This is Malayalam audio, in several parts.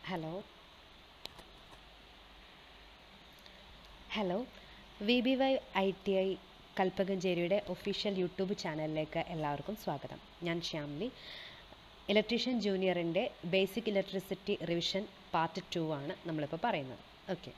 Hello hello V B Y I T I കൽപ്പകഞ്ചേരിയുടെ ഒഫീഷ്യൽ യൂട്യൂബ് ചാനലിലേക്ക് എല്ലാവർക്കും സ്വാഗതം ഞാൻ ശ്യാംലി ഇലക്ട്രീഷ്യൻ ജൂനിയറിൻ്റെ basic electricity revision part two ആണ് നമ്മളിപ്പോൾ പറയുന്നത് ഓക്കെ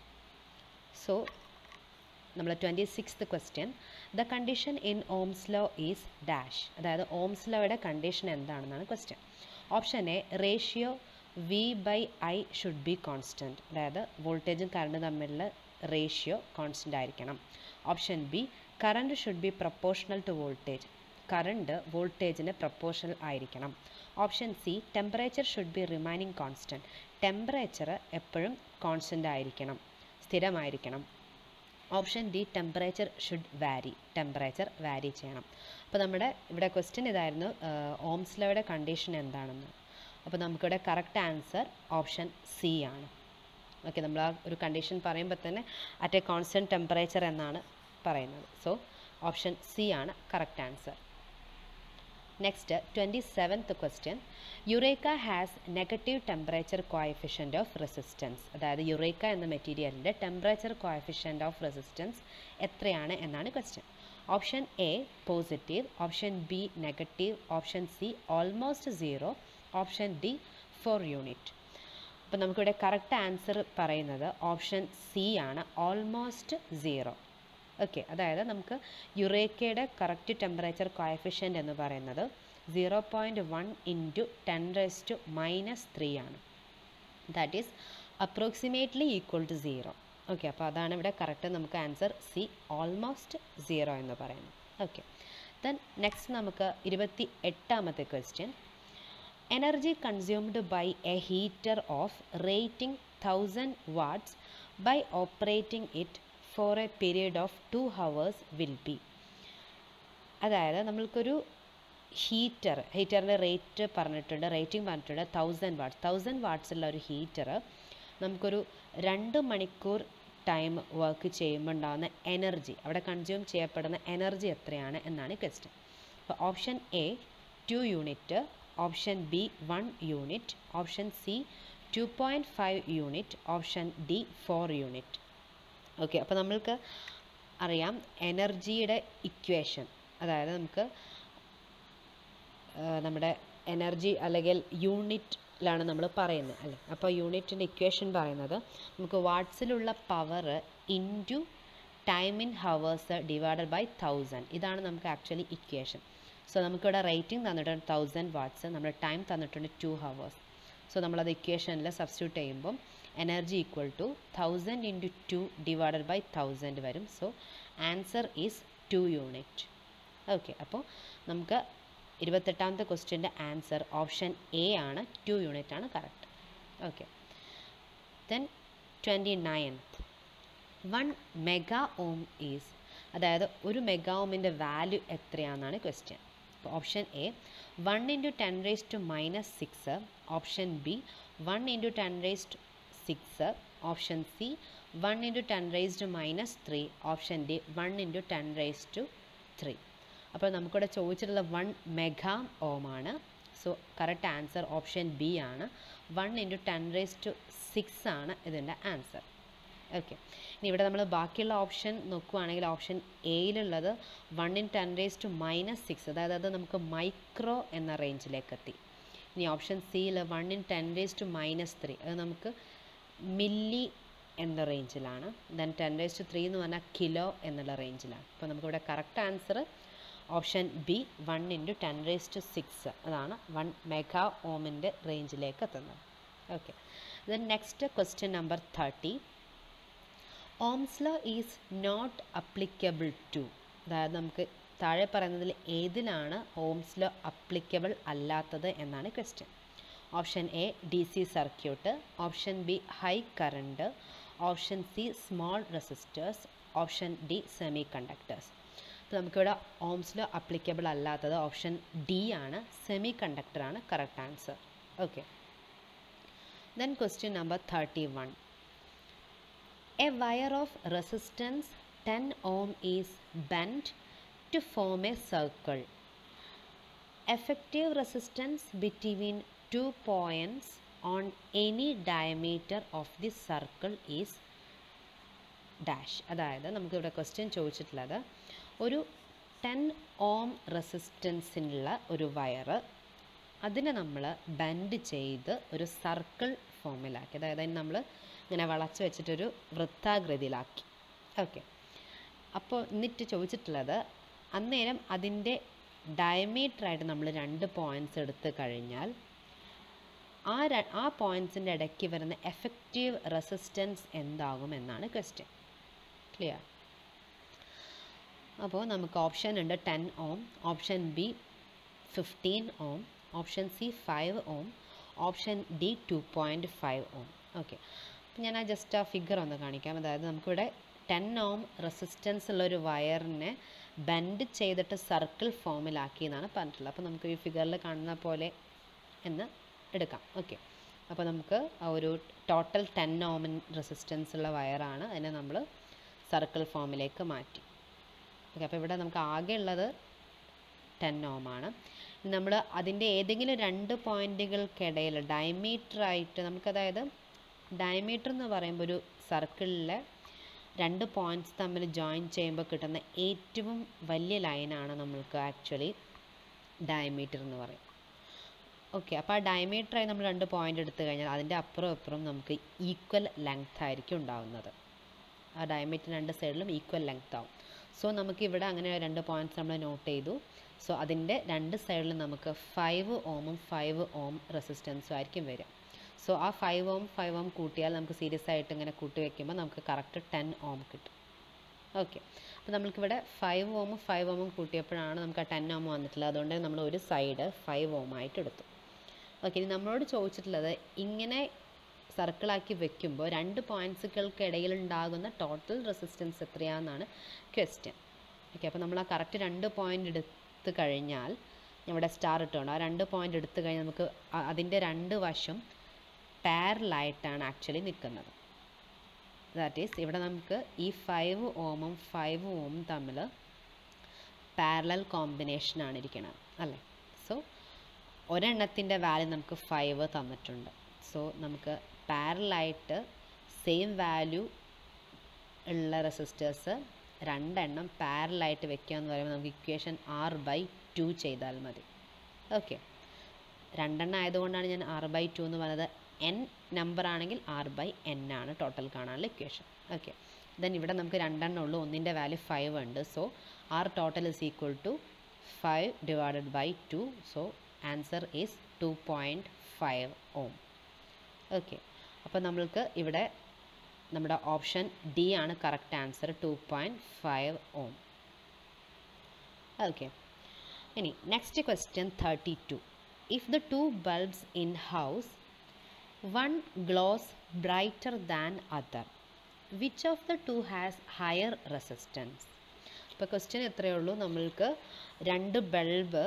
സോ നമ്മൾ twenty sixth question the condition in Ohm's law is dash അതായത് ഓംസ് ലോയുടെ കണ്ടീഷൻ എന്താണെന്നാണ് question option A ratio V by I should be constant അതായത് വോൾട്ടേജും കറണ്ടും തമ്മിലുള്ള റേഷ്യോ കോൺസ്റ്റൻ്റ് ആയിരിക്കണം option B current should be proportional to voltage current വോൾട്ടേജിന് പ്രപ്പോർഷണൽ ആയിരിക്കണം option C temperature should be remaining constant temperature എപ്പോഴും കോൺസ്റ്റൻ്റ് ആയിരിക്കണം സ്ഥിരമായിരിക്കണം option D temperature should vary temperature vary ചെയ്യണം അപ്പോൾ നമ്മുടെ ഇവിടെ ക്വസ്റ്റ്യൻ ഇതായിരുന്നു ഓംസ് ലോയുടെ കണ്ടീഷൻ എന്താണെന്ന് അപ്പോൾ നമുക്കിവിടെ കറക്റ്റ് ആൻസർ ഓപ്ഷൻ സി ആണ് ഓക്കെ നമ്മൾ ആ ഒരു കണ്ടീഷൻ പറയുമ്പോൾ തന്നെ അറ്റ് എ കോൺസ്റ്റൻറ്റ് ടെമ്പറേച്ചർ എന്നാണ് പറയുന്നത് സോ ഓപ്ഷൻ സി ആണ് correct answer next twenty seventh question eureka has negative temperature coefficient of resistance അതായത് യുറേക്ക എന്ന മെറ്റീരിയലിൻ്റെ ടെമ്പറേച്ചർ കോയഫിഷ്യൻ്റ് ഓഫ് റെസിസ്റ്റൻസ് എത്രയാണ് എന്നാണ് question option A positive option B negative option C almost zero option D four unit അപ്പോൾ നമുക്കിവിടെ കറക്റ്റ് ആൻസർ പറയുന്നത് ഓപ്ഷൻ സി ആണ് ഓൾമോസ്റ്റ് സീറോ ഓക്കെ അതായത് നമുക്ക് യുറേക്കയുടെ കറക്റ്റ് ടെമ്പറേച്ചർ കോയഫിഷ്യൻ്റ് എന്ന് പറയുന്നത് zero point one into ten raise to minus three ആണ് that is approximately equal to zero okay അപ്പോൾ അതാണ് ഇവിടെ കറക്റ്റ് നമുക്ക് ആൻസർ സി ഓൾമോസ്റ്റ് സീറോ എന്ന് പറയുന്നത് ഓക്കെ ദെൻ നെക്സ്റ്റ് നമുക്ക് ഇരുപത്തി എട്ടാമത്തെ question energy consumed by a heater of rating thousand watts by operating it for a period of two hours will be അതായത് നമ്മൾക്കൊരു ഹീറ്റർ ഹീറ്ററിൻ്റെ റേറ്റ് പറഞ്ഞിട്ടുണ്ട് റേറ്റിംഗ് പറഞ്ഞിട്ടുണ്ട് തൗസൻഡ് വാട്ട്സ് തൗസൻഡ് വാട്ട്സുള്ള ഒരു ഹീറ്റർ നമുക്കൊരു രണ്ട് മണിക്കൂർ ടൈം വർക്ക് ചെയ്യുമ്പോൾ ഉണ്ടാകുന്ന എനർജി അവിടെ കൺസ്യൂം ചെയ്യപ്പെടുന്ന എനർജി എത്രയാണ് എന്നാണ് ക്വസ്റ്റ്യൻ അപ്പോൾ option A two unit option B one unit option C two point five unit option D four unit okay അപ്പോൾ നമ്മൾക്ക് അറിയാം എനർജിയുടെ ഇക്വേഷൻ അതായത് നമുക്ക് നമ്മുടെ എനർജി അല്ലെങ്കിൽ യൂണിറ്റിലാണ് നമ്മൾ പറയുന്നത് അല്ലേ അപ്പോൾ യൂണിറ്റിൻ്റെ ഇക്വേഷൻ പറയുന്നത് നമുക്ക് വാട്ട്സിലുള്ള power into time in hours divided by thousand ഇതാണ് നമുക്ക് ആക്ച്വലി ഇക്വേഷൻ സോ നമുക്കിവിടെ റേറ്റിംഗ് തന്നിട്ടുണ്ട് തൗസൻഡ് വാട്ട്സ് നമ്മുടെ ടൈം തന്നിട്ടുണ്ട് ടു ഹവേഴ്സ് സോ നമ്മളത് ഇക്വേഷനിൽ സബ്സ്റ്റിറ്റ്യൂട്ട് ചെയ്യുമ്പം energy equal to thousand into two divided by thousand വരും so answer is two unit okay അപ്പോൾ നമുക്ക് ഇരുപത്തെട്ടാമത്തെ ക്വസ്റ്റ്യൻ്റെ ആൻസർ ഓപ്ഷൻ എ ആണ് ടു യൂണിറ്റ് ആണ് correct okay then twenty ninth one mega ohm is അതായത് ഒരു മെഗാ ഓമിൻ്റെ വാല്യൂ എത്രയാണെന്നാണ് ക്വസ്റ്റ്യൻ അപ്പോൾ option A one into ten raise to minus six option B one into ten raise to six option C one into ten raise to minus three option D one into ten raise to three അപ്പോൾ നമുക്കിവിടെ ചോദിച്ചിട്ടുള്ള വൺ മെഗാ ഓം ആണ് so correct answer option B ആണ് one into ten raise to six ആണ് ഇതിൻ്റെ ആൻസർ ഓക്കെ ഇനി ഇവിടെ നമ്മൾ ബാക്കിയുള്ള ഓപ്ഷൻ നോക്കുകയാണെങ്കിൽ ഓപ്ഷൻ എയിലുള്ളത് one in ten raise to minus six അതായത് അത് നമുക്ക് മൈക്രോ എന്ന റേഞ്ചിലേക്ക് എത്തി ഇനി ഓപ്ഷൻ സിയിൽ one in ten raise to minus three അത് നമുക്ക് മില്ലി എന്ന റേഞ്ചിലാണ് then ten raise to three എന്ന് പറഞ്ഞാൽ കിലോ എന്നുള്ള റേഞ്ചിലാണ് അപ്പോൾ നമുക്കിവിടെ correct answer option B one into ten raise to six അതാണ് വൺ മെഗാ ഓമിൻ്റെ റേഞ്ചിലേക്ക് എത്തുന്നത് okay then next question number thirty Ohm's law is not applicable to അതായത് നമുക്ക് താഴെ പറയുന്നതിൽ ഏതിനാണ് ഓംസ് ലോ അപ്ലിക്കബിൾ അല്ലാത്തത് എന്നാണ് question option A D C circuit option B high current option C small resistors option D semiconductors അപ്പോൾ നമുക്കിവിടെ ഓംസ് ലോ അപ്ലിക്കബിൾ അല്ലാത്തത് ഓപ്ഷൻ ഡി ആണ് സെമി കണ്ടക്ടറാണ് correct answer okay then question number thirty one A wire of resistance 10 ohm is bent to form a circle. Effective resistance between two points on any diameter of the circle is dash അതായത് നമുക്കിവിടെ ക്വസ്റ്റ്യൻ ചോദിച്ചിട്ടുള്ളത് ഒരു ടെൻ ഓം റെസിസ്റ്റൻസിനുള്ള ഒരു വയറ് അതിനെ നമ്മൾ ബെൻഡ് ചെയ്ത് ഒരു സർക്കിൾ ഫോമിലാക്കി അതായത് അതിന് നമ്മൾ ഇങ്ങനെ വളച്ച് വെച്ചിട്ടൊരു വൃത്താകൃതിയിലാക്കി ഓക്കെ അപ്പോൾ എന്നിട്ട് ചോദിച്ചിട്ടുള്ളത് അന്നേരം അതിൻ്റെ ഡയമീറ്ററായിട്ട് നമ്മൾ രണ്ട് പോയിൻറ്റ്സ് എടുത്ത് കഴിഞ്ഞാൽ ആ ര ആ പോയിൻറ്റ്സിൻ്റെ ഇടയ്ക്ക് വരുന്ന എഫക്റ്റീവ് റെസിസ്റ്റൻസ് എന്താകും എന്നാണ് ക്വസ്റ്റ്യൻ ക്ലിയർ അപ്പോൾ നമുക്ക് ഓപ്ഷൻ ഉണ്ട് ten ohm option B fifteen ohm option C five ohm option D two point five ohm okay അപ്പോൾ ഞാൻ ആ ജസ്റ്റ് ആ ഫിഗർ ഒന്ന് കാണിക്കാം അതായത് നമുക്കിവിടെ ടെൻ ഓം റെസിസ്റ്റൻസ് ഉള്ള ഒരു വയറിനെ ബെൻഡ് ചെയ്തിട്ട് സർക്കിൾ ഫോമിലാക്കി എന്നാണ് പറഞ്ഞിട്ടുള്ളത് അപ്പോൾ നമുക്ക് ഈ ഫിഗറിൽ കാണുന്ന പോലെ എന്ന് എടുക്കാം ഓക്കെ അപ്പോൾ നമുക്ക് ആ ഒരു ടോട്ടൽ ടെൻ ഓമിൻ റെസിസ്റ്റൻസ് ഉള്ള വയറാണ് അതിനെ നമ്മൾ സർക്കിൾ ഫോമിലേക്ക് മാറ്റി ഓക്കെ അപ്പോൾ ഇവിടെ നമുക്ക് ആകെ ഉള്ളത് ടെൻ ഓമാണ് നമ്മൾ അതിൻ്റെ ഏതെങ്കിലും രണ്ട് പോയിൻറ്റുകൾക്കിടയിൽ ഡയമീറ്ററായിട്ട് നമുക്കതായത് ഡയമീറ്റർ എന്ന് പറയുമ്പോൾ ഒരു സർക്കിളിലെ രണ്ട് പോയിൻറ്റ്സ് തമ്മിൽ ജോയിൻ ചെയ്യുമ്പോൾ കിട്ടുന്ന ഏറ്റവും വലിയ ലൈനാണ് നമ്മൾക്ക് ആക്ച്വലി ഡയമീറ്റർ എന്ന് പറയും ഓക്കെ അപ്പോൾ ആ ഡയമീറ്ററായി നമ്മൾ രണ്ട് പോയിൻ്റ് എടുത്തു കഴിഞ്ഞാൽ അതിൻ്റെ അപ്പുറം ഇപ്പുറം നമുക്ക് ഈക്വൽ ലെങ്ത് ആയിരിക്കും ഉണ്ടാവുന്നത് ആ ഡയമീറ്റർ രണ്ട് സൈഡിലും ഈക്വൽ ലെങ്ത് ആവും സോ നമുക്ക് ഇവിടെ അങ്ങനെ രണ്ട് പോയിൻറ്റ്സ് നമ്മൾ നോട്ട് ചെയ്തു സോ അതിൻ്റെ രണ്ട് സൈഡിലും നമുക്ക് ഫൈവ് ഓമും ഫൈവ് ഓം റെസിസ്റ്റൻസും ആയിരിക്കും വരിക സോ ആ ഫൈവ് ഓം ഫൈവ് ഓം കൂട്ടിയാൽ നമുക്ക് സീരിയസ് ആയിട്ട് ഇങ്ങനെ കൂട്ടി വയ്ക്കുമ്പോൾ നമുക്ക് കറക്റ്റ് ടെൻ ഓം കിട്ടും ഓക്കെ അപ്പോൾ നമ്മൾക്കിവിടെ ഫൈവ് ഓമും ഫൈവ് ഓമും കൂട്ടിയപ്പോഴാണ് നമുക്ക് ആ ടെൻ ഓം വന്നിട്ടുള്ളത് അതുകൊണ്ട് നമ്മൾ ഒരു സൈഡ് ഫൈവ് ഓം ആയിട്ട് എടുത്തു ഓക്കെ ഇനി നമ്മളോട് ചോദിച്ചിട്ടുള്ളത് ഇങ്ങനെ സർക്കിളാക്കി വെക്കുമ്പോൾ രണ്ട് പോയിൻറ്റ്സുകൾക്കിടയിൽ ഉണ്ടാകുന്ന ടോട്ടൽ റെസിസ്റ്റൻസ് എത്രയാണെന്നാണ് ക്വസ്റ്റ്യൻ ഓക്കെ അപ്പോൾ നമ്മൾ ആ കറക്റ്റ് രണ്ട് പോയിൻ്റ് എടുത്ത് കഴിഞ്ഞാൽ ഇവിടെ സ്റ്റാർ ഇട്ടുകൊണ്ട് ആ രണ്ട് പോയിൻ്റ് എടുത്തു കഴിഞ്ഞാൽ നമുക്ക് അതിൻ്റെ രണ്ട് വശം പാരലായിട്ടാണ് ആക്ച്വലി നിൽക്കുന്നത് ദാറ്റ് ഈസ് ഇവിടെ നമുക്ക് ഈ ഫൈവ് ഓമും ഫൈവ് ഓമും തമ്മിൽ പാരലൽ കോമ്പിനേഷനാണ് ഇരിക്കുന്നത് അല്ലേ സോ ഒരെണ്ണത്തിൻ്റെ വാല്യൂ നമുക്ക് ഫൈവ് തന്നിട്ടുണ്ട് സോ നമുക്ക് പാരലായിട്ട് സെയിം വാല്യൂ ഉള്ള റെസിസ്റ്റേഴ്സ് രണ്ടെണ്ണം പാരലായിട്ട് വെക്കുക എന്ന് പറയുമ്പോൾ നമുക്ക് ഇക്വേഷൻ ആർ ബൈ ടു ചെയ്താൽ മതി ഓക്കെ രണ്ടെണ്ണം ആയതുകൊണ്ടാണ് ഞാൻ ആർ ബൈ ടു എന്ന് പറയുന്നത് എൻ നമ്പർ ആണെങ്കിൽ ആർ ബൈ എൻ ആണ് ടോട്ടൽ കാണാനുള്ള ഇക്വേഷൻ ഓക്കെ ദെൻ ഇവിടെ നമുക്ക് രണ്ടെണ്ണം ഉള്ളൂ ഒന്നിൻ്റെ വാല്യൂ ഫൈവ് ഉണ്ട് so R total is equal to five divided by two so answer is two point five ohm okay അപ്പോൾ നമ്മൾക്ക് ഇവിടെ നമ്മുടെ ഓപ്ഷൻ ഡി ആണ് correct answer two point five ohm okay ഇനി next question thirty two if the two bulbs in house one glows brighter than other which of the two has higher resistance ഇപ്പോൾ ക്വസ്റ്റ്യൻ എത്രയേ ഉള്ളൂ നമ്മൾക്ക് രണ്ട് ബൾബ്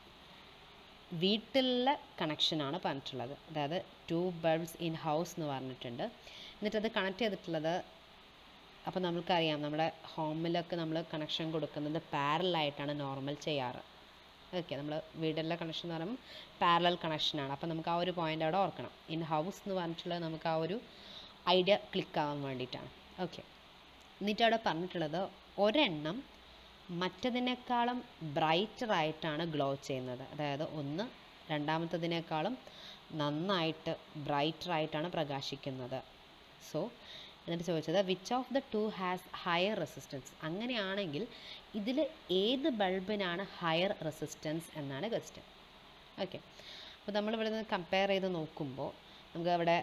വീട്ടിലെ കണക്ഷനാണ് പറഞ്ഞിട്ടുള്ളത് അതായത് ടു ബൾബ്സ് ഇൻ ഹൗസ് എന്ന് പറഞ്ഞിട്ടുണ്ട് എന്നിട്ട് അത് കണക്ട് ചെയ്തിട്ടുള്ളത് അപ്പോൾ നമുക്കറിയാം നമ്മുടെ ഹോമിലൊക്കെ നമ്മൾ കണക്ഷൻ കൊടുക്കുന്നത് പാരലായിട്ടാണ് നോർമൽ ചെയ്യാറ് ഓക്കെ നമ്മൾ വീടിലെ കണക്ഷൻ എന്ന് പറയുമ്പോൾ പാരലൽ കണക്ഷനാണ് അപ്പോൾ നമുക്ക് ആ ഒരു പോയിൻ്റ് അവിടെ ഓർക്കണം ഇൻ ഹൗസ് എന്ന് പറഞ്ഞിട്ടുള്ളത് നമുക്ക് ആ ഒരു ഐഡിയ ക്ലിക്ക് ആവാൻ വേണ്ടിയിട്ടാണ് ഓക്കെ എന്നിട്ട് അവിടെ പറഞ്ഞിട്ടുള്ളത് ഒരെണ്ണം മറ്റതിനേക്കാളും ബ്രൈറ്ററായിട്ടാണ് ഗ്ലോ ചെയ്യുന്നത് അതായത് ഒന്ന് രണ്ടാമത്തതിനേക്കാളും നന്നായിട്ട് ബ്രൈറ്ററായിട്ടാണ് പ്രകാശിക്കുന്നത് സോ എന്നിട്ട് ചോദിച്ചത് which of the two has higher resistance അങ്ങനെയാണെങ്കിൽ ഇതിൽ ഏത് ബൾബിനാണ് ഹയർ റെസിസ്റ്റൻസ് എന്നാണ് ക്വസ്റ്റ്യൻ ഓക്കെ അപ്പോൾ നമ്മളിവിടെ നിന്ന് കമ്പയർ ചെയ്ത് നോക്കുമ്പോൾ നമുക്ക് അവിടെ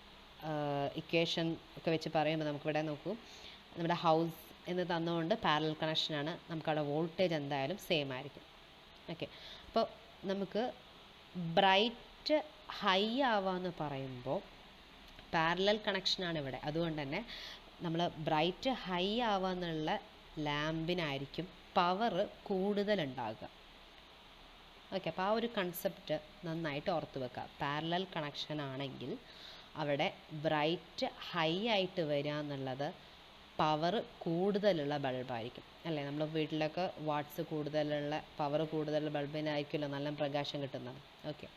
ഇക്വേഷൻ ഒക്കെ വെച്ച് പറയുമ്പോൾ നമുക്കിവിടെ നോക്കൂ നമ്മുടെ ഹൗസ് എന്ന് തന്നുകൊണ്ട് പാരലൽ കണക്ഷനാണ് നമുക്കവിടെ വോൾട്ടേജ് എന്തായാലും സെയിം ആയിരിക്കും ഓക്കെ അപ്പോൾ നമുക്ക് ബ്രൈറ്റ് ഹൈ ആവാന്ന് പറയുമ്പോൾ പാരലൽ കണക്ഷനാണ് ഇവിടെ അതുകൊണ്ട് തന്നെ നമ്മൾ ബ്രൈറ്റ് ഹൈ ആവാന്നുള്ള ലാമ്പിനായിരിക്കും പവർ കൂടുതലുണ്ടാകുക ഓക്കെ അപ്പോൾ ആ ഒരു കൺസെപ്റ്റ് നന്നായിട്ട് ഓർത്ത് വെക്കുക പാരലൽ കണക്ഷൻ ആണെങ്കിൽ അവിടെ ബ്രൈറ്റ് ഹൈ ആയിട്ട് വരിക എന്നുള്ളത് പവർ കൂടുതലുള്ള ബൾബായിരിക്കും അല്ലേ നമ്മൾ വീട്ടിലൊക്കെ വാട്ട്സ് കൂടുതലുള്ള പവർ കൂടുതലുള്ള ബൾബിനായിരിക്കുമല്ലോ നല്ല പ്രകാശം കിട്ടുന്നത് ഓക്കെ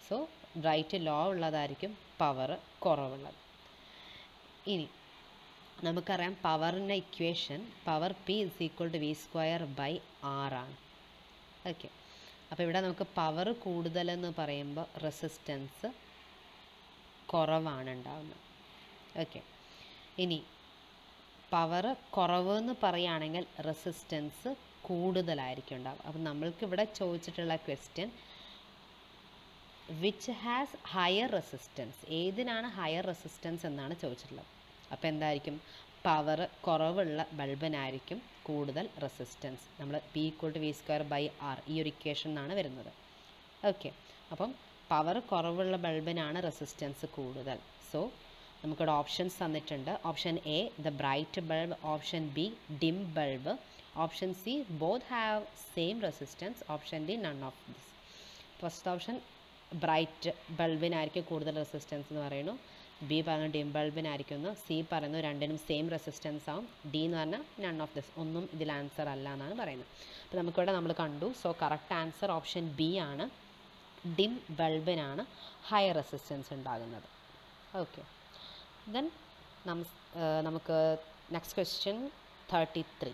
സോ ബ്രൈറ്റ് ലോ ഉള്ളതായിരിക്കും പവർ കുറവുള്ളത് ഇനി നമുക്കറിയാം പവറിൻ്റെ equation power P is equal to V square by R ആണ് ഓക്കെ അപ്പോൾ ഇവിടെ നമുക്ക് പവർ കൂടുതലെന്ന് പറയുമ്പോൾ റെസിസ്റ്റൻസ് കുറവാണ് ഉണ്ടാവുന്നത് ഓക്കെ ഇനി പവർ കുറവ് എന്ന് പറയുകയാണെങ്കിൽ റെസിസ്റ്റൻസ് കൂടുതലായിരിക്കും ഉണ്ടാവുക അപ്പം നമ്മൾക്ക് ഇവിടെ ചോദിച്ചിട്ടുള്ള question which has higher resistance ഏതിനാണ് ഹയർ റെസിസ്റ്റൻസ് എന്നാണ് ചോദിച്ചിട്ടുള്ളത് അപ്പോൾ എന്തായിരിക്കും പവർ കുറവുള്ള ബൾബിനായിരിക്കും കൂടുതൽ റെസിസ്റ്റൻസ് നമ്മൾ P equal to V square by R ഈ ഒരു ഇക്വേഷൻ എന്നാണ് വരുന്നത് ഓക്കെ അപ്പം പവർ കുറവുള്ള ബൾബിനാണ് റെസിസ്റ്റൻസ് കൂടുതൽ സോ നമുക്കിവിടെ ഓപ്ഷൻസ് തന്നിട്ടുണ്ട് option A the bright bulb option B dim bulb option C both have same resistance option D none of this first option bright ബൾബിനായിരിക്കും കൂടുതൽ റെസിസ്റ്റൻസ് എന്ന് പറയുന്നു ബി പറഞ്ഞു ഡിം ബൾബിനായിരിക്കുന്നു സി പറയുന്നു രണ്ടിനും സെയിം റെസിസ്റ്റൻസ് ആവും ഡി എന്ന് പറഞ്ഞാൽ നൺ ഓഫ് ദിസ് ഒന്നും ഇതിൽ ആൻസർ അല്ല എന്നാണ് പറയുന്നത് അപ്പോൾ നമുക്കിവിടെ നമ്മൾ കണ്ടു so correct answer option B ആണ് ഡിം ബൾബിനാണ് ഹയർ റെസിസ്റ്റൻസ് ഉണ്ടാകുന്നത് ഓക്കെ ദെൻ നമുക്ക് next question thirty three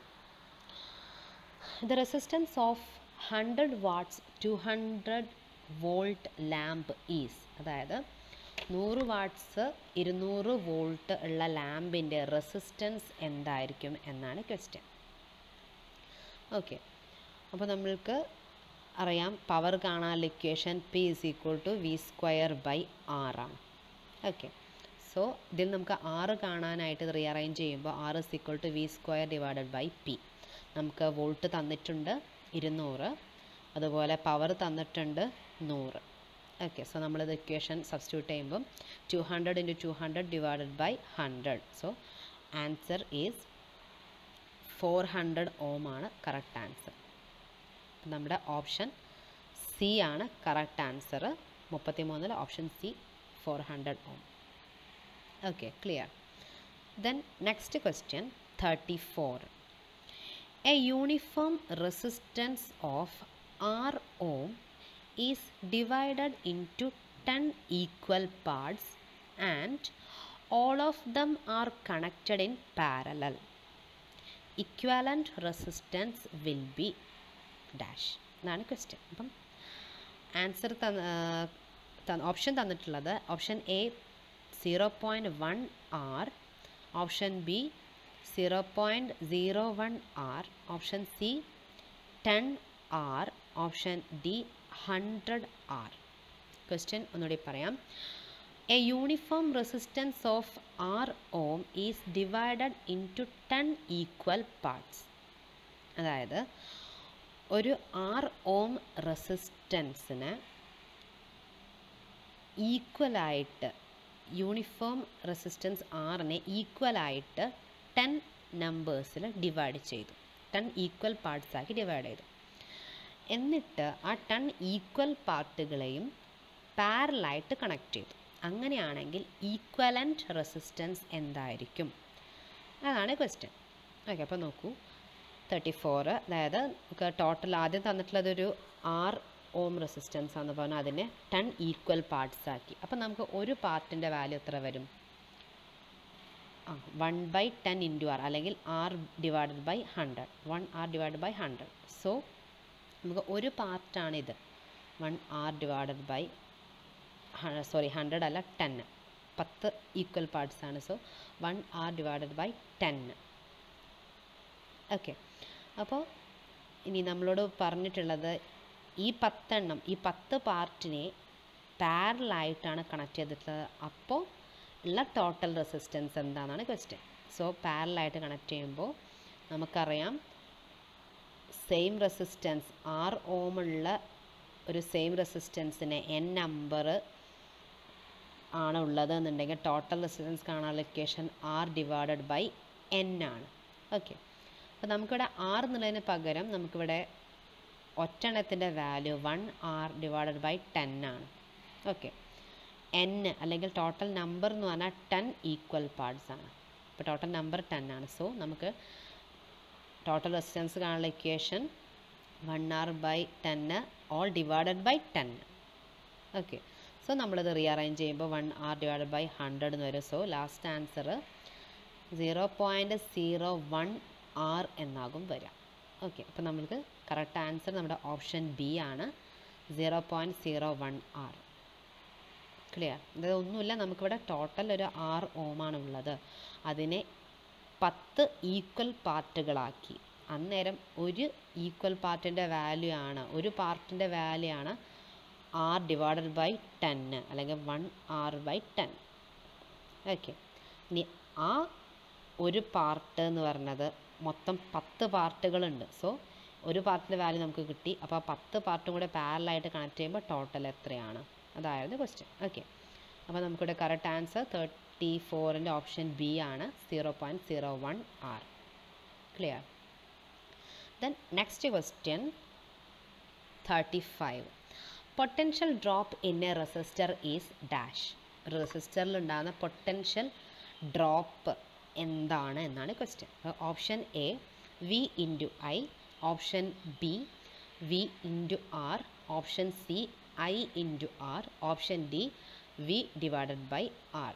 the resistance of hundred watts two hundred volt lamp is അതായത് നൂറ് വാട്ട്സ് ഇരുന്നൂറ് വോൾട്ട് ഉള്ള ലാമ്പിൻ്റെ റെസിസ്റ്റൻസ് എന്തായിരിക്കും എന്നാണ് ക്വസ്റ്റ്യൻ ഓക്കെ അപ്പോൾ നമ്മൾക്ക് അറിയാം പവർ കാണാനുള്ള equation P is equal to V square by R ആണ് ഓക്കെ സോ ഇതിൽ നമുക്ക് ആറ് കാണാനായിട്ട് റീഅറേഞ്ച് ചെയ്യുമ്പോൾ R is equal to V square divided by P നമുക്ക് വോൾട്ട് തന്നിട്ടുണ്ട് ഇരുന്നൂറ് അതുപോലെ പവർ തന്നിട്ടുണ്ട് നൂറ് ഓക്കെ സോ നമ്മളിത് ഇക്വേഷൻ സബ്സ്റ്റിറ്റ്യൂട്ട് ചെയ്യുമ്പം two hundred into two hundred divided by hundred so answer is four hundred ohm ആണ് കറക്റ്റ് ആൻസർ നമ്മുടെ ഓപ്ഷൻ സി ആണ് കറക്റ്റ് ആൻസർ മുപ്പത്തി മൂന്നിൽ option C four hundred ohm okay clear then next question thirty four a uniform resistance of R ohm is divided into 10 equal parts and all of them are connected in parallel. Equivalent resistance will be dash എന്നാണ് ക്വസ്റ്റ്യൻ അപ്പം ആൻസർ തന്ന ഓപ്ഷൻ തന്നിട്ടുള്ളത് option A zero point one R option B zero point zero one R option C ten R option D hundred R question ഒന്നുകൂടി പറയാം a uniform resistance of R ohm is divided into ten equal parts അതായത് ഒരു ആർ ഓം റെസിസ്റ്റൻസിന് ഈക്വലായിട്ട് യൂണിഫോം റെസിസ്റ്റൻസ് ആറിനെ ഈക്വലായിട്ട് ടെൻ നമ്പേഴ്സിൽ ഡിവൈഡ് ചെയ്തു ടെൻ ഈക്വൽ പാർട്സ് ആക്കി ഡിവൈഡ് ചെയ്തു എന്നിട്ട് ആ ടെൻ ഈക്വൽ പാർട്ടുകളെയും പാരലായിട്ട് കണക്ട് ചെയ്തു അങ്ങനെയാണെങ്കിൽ ഈക്വലൻറ്റ് റെസിസ്റ്റൻസ് എന്തായിരിക്കും അതാണ് ക്വസ്റ്റ്യൻ ഓക്കെ അപ്പോൾ നോക്കൂ തേർട്ടി ഫോറ് അതായത് നമുക്ക് ടോട്ടൽ ആദ്യം തന്നിട്ടുള്ളതൊരു ആർ ഓം റെസിസ്റ്റൻസ് ആണെന്ന് പറഞ്ഞാൽ അതിനെ ടെൻ ഈക്വൽ പാർട്സ് ആക്കി അപ്പോൾ നമുക്ക് ഒരു പാർട്ടിൻ്റെ വാല്യൂ എത്ര വരും ആ one by ten into R അല്ലെങ്കിൽ R divided by hundred one R divided by hundred so നമുക്ക് ഒരു പാർട്ടാണിത് one R divided by sorry hundred അല്ല ടെന്ന് പത്ത് ഈക്വൽ പാർട്സ് ആണ് so one R divided by ടെന്ന് ഓക്കെ അപ്പോൾ ഇനി നമ്മളോട് പറഞ്ഞിട്ടുള്ളത് ഈ പത്തെണ്ണം ഈ പത്ത് പാർട്ടിനെ പാരലായിട്ടാണ് കണക്ട് ചെയ്തിട്ടുള്ളത് അപ്പോൾ ഉള്ള ടോട്ടൽ റെസിസ്റ്റൻസ് എന്താണെന്നാണ് ക്വസ്റ്റ്യൻ സോ പാരലായിട്ട് കണക്ട് ചെയ്യുമ്പോൾ നമുക്കറിയാം സെയിം റെസിസ്റ്റൻസ് ആർ ഓമുള്ള ഒരു സെയിം റെസിസ്റ്റൻസിന് എൻ നമ്പർ ആണ് ഉള്ളത് എന്നുണ്ടെങ്കിൽ ടോട്ടൽ റെസിസ്റ്റൻസ് കാണാനുള്ള equation R divided by N ആണ് ഓക്കെ അപ്പോൾ നമുക്കിവിടെ ആർ എന്നുള്ളതിന് പകരം നമുക്കിവിടെ ഒറ്റെണ്ണത്തിൻ്റെ value one R divided by ten ആണ് ഓക്കെ എൻ അല്ലെങ്കിൽ ടോട്ടൽ നമ്പർ എന്ന് പറഞ്ഞാൽ ടെൻ ഈക്വൽ പാർട്സ് ആണ് അപ്പോൾ ടോട്ടൽ നമ്പർ ടെൻ ആണ് സോ നമുക്ക് ടോട്ടൽ റെസിസ്റ്റൻസ് കാണാനുള്ള ഇക്വേഷൻ വൺ ആർ ബൈ ടെന്ന് all divided by ten okay so നമ്മളിത് റീഅറേഞ്ച് ചെയ്യുമ്പോൾ one R divided by hundred എന്ന് വരും so last answer zero point zero one R എന്നാകും വരിക ഓക്കെ അപ്പോൾ നമ്മൾക്ക് കറക്റ്റ് ആൻസർ നമ്മുടെ ഓപ്ഷൻ ബി ആണ് zero point zero one R clear അതായത് ഒന്നുമില്ല നമുക്കിവിടെ ടോട്ടൽ ഒരു ആറ് ഓമാണ് ഉള്ളത് അതിനെ പത്ത് ഈക്വൽ പാർട്ടുകളാക്കി അന്നേരം ഒരു ഈക്വൽ പാർട്ടിൻ്റെ വാല്യൂ ആണ് ഒരു പാർട്ടിൻ്റെ വാല്യൂ ആണ് ആർ ഡിവൈഡഡ് ബൈ ടെന്ന് അല്ലെങ്കിൽ one R by ten okay ഇനി ആ ഒരു പാർട്ട് എന്ന് പറഞ്ഞത് മൊത്തം പത്ത് പാർട്ടുകളുണ്ട് സോ ഒരു പാർട്ടിൻ്റെ വാല്യൂ നമുക്ക് കിട്ടി അപ്പോൾ ആ പത്ത് പാർട്ടും കൂടെ പാരലായിട്ട് കണക്ട് ചെയ്യുമ്പോൾ ടോട്ടൽ എത്രയാണ് അതായിരുന്നു ക്വസ്റ്റ്യൻ ഓക്കെ അപ്പോൾ നമുക്കിവിടെ കറക്റ്റ് ആൻസർ തേർട്ടി ഫോറിൻ്റെ ഓപ്ഷൻ ബി ആണ് zero point zero one R clear then next question thirty five potential drop in a resistor is dash റെസിസ്റ്ററിൽ ഉണ്ടാകുന്ന പൊട്ടൻഷ്യൽ ഡ്രോപ്പ് എന്താണ് എന്നാണ് question option A V into I option B V into R option C I into R option D V divided by R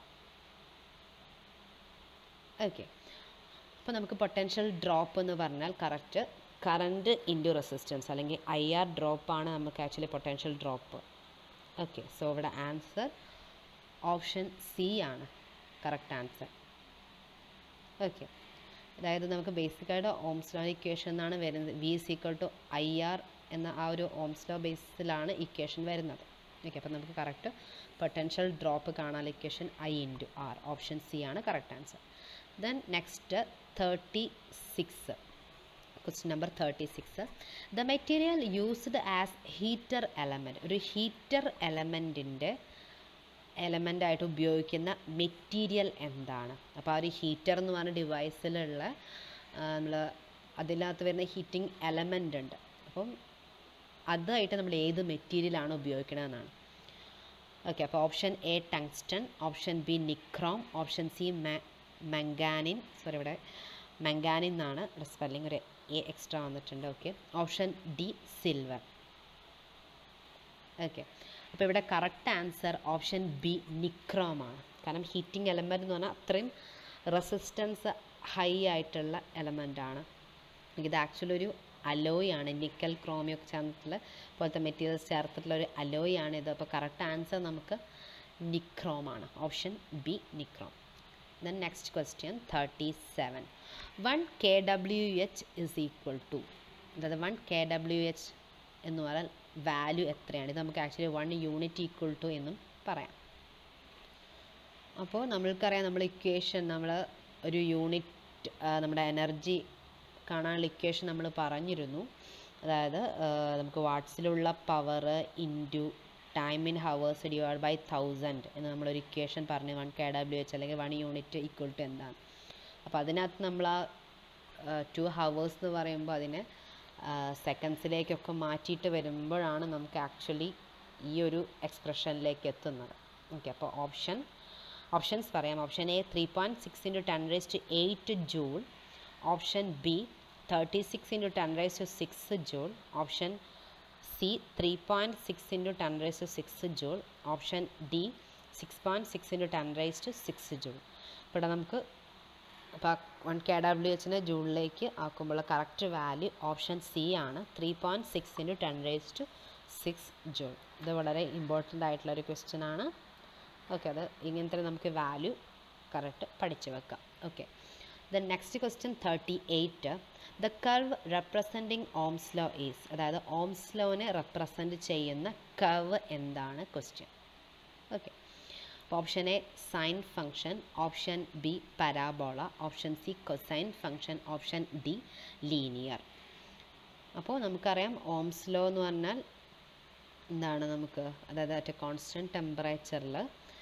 okay അപ്പോൾ നമുക്ക് പൊട്ടൻഷ്യൽ ഡ്രോപ്പ് എന്ന് പറഞ്ഞാൽ കറക്റ്റ് കറണ്ട് ഇൻറ്റു റെസിസ്റ്റൻസ് അല്ലെങ്കിൽ ഐ ആർ ഡ്രോപ്പാണ് നമുക്ക് actually potential drop okay so ഇവിടെ ആൻസർ ഓപ്ഷൻ സി ആണ് കറക്റ്റ് ആൻസർ ഓക്കെ അതായത് നമുക്ക് ബേസിക്കായിട്ട് ഓംസ് ലോ ഇക്വേഷൻ എന്നാണ് വരുന്നത് V is equal to I R എന്ന ആ ഒരു ഓംസ് ലോ ബേസിലാണ് ഇക്വേഷൻ വരുന്നത് ഓക്കെ അപ്പോൾ നമുക്ക് കറക്റ്റ് പൊട്ടൻഷ്യൽ ഡ്രോപ്പ് കാണാൻ equation I into R option C ആണ് correct answer then next thirty six question number thirty six the material used as heater element ഒരു ഹീറ്റർ എലമെൻറ്റിൻ്റെ എലമെൻ്റായിട്ട് ഉപയോഗിക്കുന്ന മെറ്റീരിയൽ എന്താണ് അപ്പോൾ ആ ഒരു ഹീറ്റർ എന്ന് പറഞ്ഞ ഡിവൈസിലുള്ള നമ്മൾ അതിനകത്ത് വരുന്ന ഹീറ്റിംഗ് എലമെൻ്റ് ഉണ്ട് അപ്പം അതായിട്ട് നമ്മൾ ഏത് മെറ്റീരിയലാണ് ഉപയോഗിക്കണമെന്നാണ് ഓക്കെ അപ്പോൾ option A tungsten option B nichrome option C manganin sorry ഇവിടെ മെങ്കാനിൻ എന്നാണ് ഇവിടെ സ്പെല്ലിംഗ് ഒരു എ എക്സ്ട്രാ വന്നിട്ടുണ്ട് okay option D silver okay അപ്പോൾ ഇവിടെ കറക്റ്റ് ആൻസർ ഓപ്ഷൻ ബി നിക്രോമാണ് കാരണം ഹീറ്റിംഗ് എലമെൻ്റ് എന്ന് പറഞ്ഞാൽ അത്രയും റെസിസ്റ്റൻസ് ഹൈ ആയിട്ടുള്ള എലമെൻ്റ് ആണ് ഇത് ആക്ച്വലി ഒരു അലോയ് ആണ് നിക്കൽ ക്രോമിയോ ഒക്കെ ചേർന്നിട്ടുള്ള പോലത്തെ മെറ്റീരിയൽസ് ചേർത്തിട്ടുള്ള ഒരു അലോയ് ആണ് ഇത് അപ്പോൾ കറക്റ്റ് ആൻസർ നമുക്ക് നിക്രോമാണ് option B nichrome then next question thirty seven one K W H is equal to അതായത് വൺ കെ ഡബ്ല്യു എച്ച് എന്ന് പറഞ്ഞാൽ വാല്യൂ എത്രയാണ് ഇത് നമുക്ക് actually one unit equal to എന്നും പറയാം അപ്പോൾ നമ്മൾക്കറിയാം നമ്മൾ ഇക്വേഷൻ നമ്മൾ ഒരു യൂണിറ്റ് നമ്മുടെ എനർജി കാണാനുള്ള ഇക്വേഷൻ നമ്മൾ പറഞ്ഞിരുന്നു അതായത് നമുക്ക് വാട്ട്സിലുള്ള power into time in hours divide by thousand എന്ന് നമ്മളൊരു ഇക്വേഷൻ പറഞ്ഞു വൺ കെ ഡബ്ല്യു എച്ച് അല്ലെങ്കിൽ വൺ യൂണിറ്റ് ഈക്വൽ ടു എന്താണ് അപ്പോൾ അതിനകത്ത് നമ്മൾ ആ ടു ഹവേഴ്സ് എന്ന് പറയുമ്പോൾ അതിനെ സെക്കൻഡ്സിലേക്കൊക്കെ മാറ്റിയിട്ട് വരുമ്പോഴാണ് നമുക്ക് ആക്ച്വലി ഈ ഒരു എക്സ്പ്രഷനിലേക്ക് എത്തുന്നത് ഓക്കെ അപ്പോൾ ഓപ്ഷൻ ഓപ്ഷൻസ് പറയാം option A three point six into ten raise to eight joule option B thirty six into ten raise to six joule option C three point six into ten raise to six joule option D six point six into ten raise to six joule ഇവിടെ നമുക്ക് അപ്പോൾ വൺ കെ ഡബ്ല്യു എച്ചിനെ ജൂളിലേക്ക് ആക്കുമ്പോൾ കറക്റ്റ് വാല്യൂ ഓപ്ഷൻ സി ആണ് three point six into ten raise to six joule ഇത് വളരെ ഇമ്പോർട്ടൻ്റ് ആയിട്ടുള്ള ഒരു ക്വസ്റ്റ്യൻ ആണ് ഓക്കെ അത് ഇങ്ങനത്തെ നമുക്ക് വാല്യൂ കറക്റ്റ് പഠിച്ചു വെക്കാം okay the next question thirty eight the curve representing Ohm's law is അതായത് ഓംസ് ലോനെ റെപ്രസെൻറ്റ് ചെയ്യുന്ന കർവ് എന്താണ് question okay option A sine function option B parabola option C cosine function option D linear അപ്പോൾ നമുക്കറിയാം ഓംസ് ലോ എന്ന് പറഞ്ഞാൽ എന്താണ് നമുക്ക് അതായത് അറ്റ് കോൺസ്റ്റൻറ്റ് ടെമ്പറേച്ചറിൽ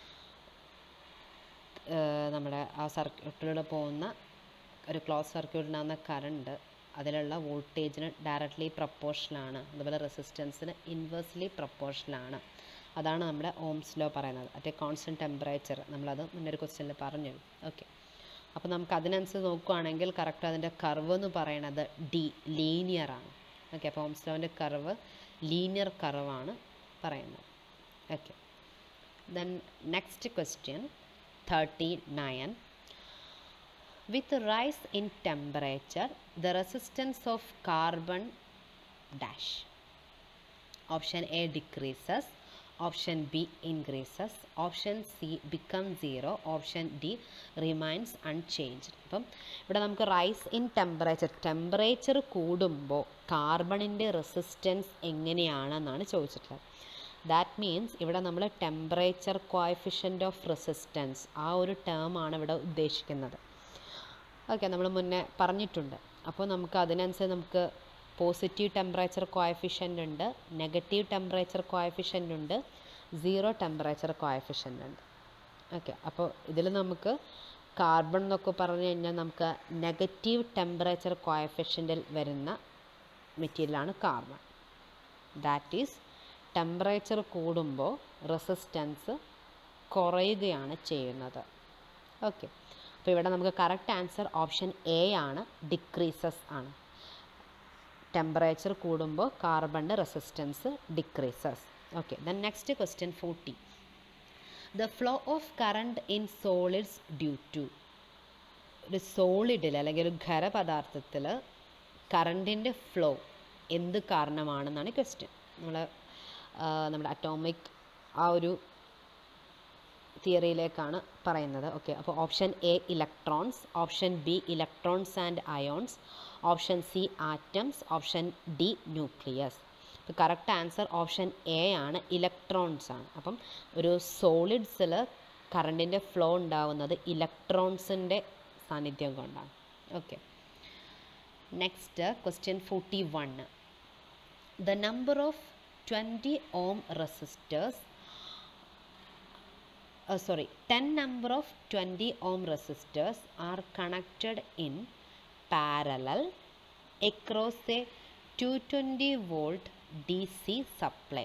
നമ്മുടെ ആ സർക്യൂട്ടിലൂടെ പോകുന്ന ഒരു ക്ലോസ് സർക്യൂട്ടിനാകുന്ന കറണ്ട് അതിലുള്ള വോൾട്ടേജിന് ഡയറക്റ്റ്ലി പ്രപ്പോർഷനാണ് അതുപോലെ റെസിസ്റ്റൻസിന് ഇൻവേഴ്സ്ലി പ്രപ്പോർഷനാണ് അതാണ് നമ്മുടെ ഓംസ് ലോ പറയുന്നത് അറ്റ് എ കോൺസ്റ്റൻറ്റ് ടെമ്പറേച്ചർ നമ്മളത് മുന്നൊരു ക്വസ്റ്റ്യനിൽ പറഞ്ഞു ഓക്കെ അപ്പോൾ നമുക്ക് അതിനനുസരിച്ച് നോക്കുകയാണെങ്കിൽ കറക്റ്റ് അതിൻ്റെ കർവ് എന്ന് പറയുന്നത് ഡി ലീനിയർ ആണ് ഓക്കെ അപ്പോൾ ഓംസ് ലോൻ്റെ കർവ് ലീനിയർ കർവാണ് പറയുന്നത് okay then next question thirty nine with rise in temperature the resistance of carbon dash option A decreases option B increases option C become zero option D remains unchanged അപ്പം ഇവിടെ നമുക്ക് റൈസ് ഇൻ ടെമ്പറേച്ചർ ടെമ്പറേച്ചർ കൂടുമ്പോൾ കാർബണിൻ്റെ റെസിസ്റ്റൻസ് എങ്ങനെയാണെന്നാണ് ചോദിച്ചിട്ടുള്ളത് ദാറ്റ് മീൻസ് ഇവിടെ നമ്മൾ ടെമ്പറേച്ചർ കോയഫിഷ്യൻ്റ് ഓഫ് റെസിസ്റ്റൻസ് ആ ഒരു ടേം ആണ് ഇവിടെ ഉദ്ദേശിക്കുന്നത് ഓക്കെ നമ്മൾ മുന്നേ പറഞ്ഞിട്ടുണ്ട് അപ്പോൾ നമുക്ക് അതിനനുസരിച്ച് നമുക്ക് പോസിറ്റീവ് ടെമ്പറേച്ചർ കോയഫിഷ്യൻ്റ് ഉണ്ട് നെഗറ്റീവ് ടെമ്പറേച്ചർ കോയഫിഷ്യൻ്റ് ഉണ്ട് സീറോ ടെമ്പറേച്ചർ കോയഫിഷ്യൻ്റ് ഉണ്ട് ഓക്കെ അപ്പോൾ ഇതിൽ നമുക്ക് കാർബൺ എന്നൊക്കെ പറഞ്ഞു കഴിഞ്ഞാൽ നമുക്ക് നെഗറ്റീവ് ടെമ്പറേച്ചർ കോയഫിഷ്യൻറ്റിൽ വരുന്ന മെറ്റീരിയലാണ് കാർബൺ ദാറ്റ് ഈസ് ടെമ്പറേച്ചർ കൂടുമ്പോൾ റെസിസ്റ്റൻസ് കുറയുകയാണ് ചെയ്യുന്നത് ഓക്കെ അപ്പോൾ ഇവിടെ നമുക്ക് കറക്റ്റ് ആൻസർ ഓപ്ഷൻ എ ആണ് ഡിക്രീസസ് ആണ് ടെമ്പറേച്ചർ കൂടുമ്പോൾ കാർബണിൻ്റെ resistance decreases okay then next question forty the flow of current in solids due to ഒരു സോളിഡിൽ അല്ലെങ്കിൽ ഒരു ഖരപദാർത്ഥത്തിൽ കറണ്ടിൻ്റെ ഫ്ലോ എന്ത് കാരണമാണെന്നാണ് ക്വസ്റ്റ്യൻ നമ്മൾ നമ്മുടെ അറ്റോമിക് ആ ഒരു തിയറിയിലേക്കാണ് പറയുന്നത് ഓക്കെ അപ്പോൾ option A electrons option B electrons and ions option C atoms option D nucleus അപ്പോൾ കറക്റ്റ് ആൻസർ ഓപ്ഷൻ എ ആണ് ഇലക്ട്രോൺസ് ആണ് അപ്പം ഒരു സോളിഡ്സിൽ കറണ്ടിൻ്റെ ഫ്ലോ ഉണ്ടാവുന്നത് ഇലക്ട്രോൺസിൻ്റെ സാന്നിധ്യം കൊണ്ടാണ് okay next question forty one the number of twenty ohm resistors uh, sorry 10 number of 20 ohm resistors are connected in parallel across a 220 volt DC supply.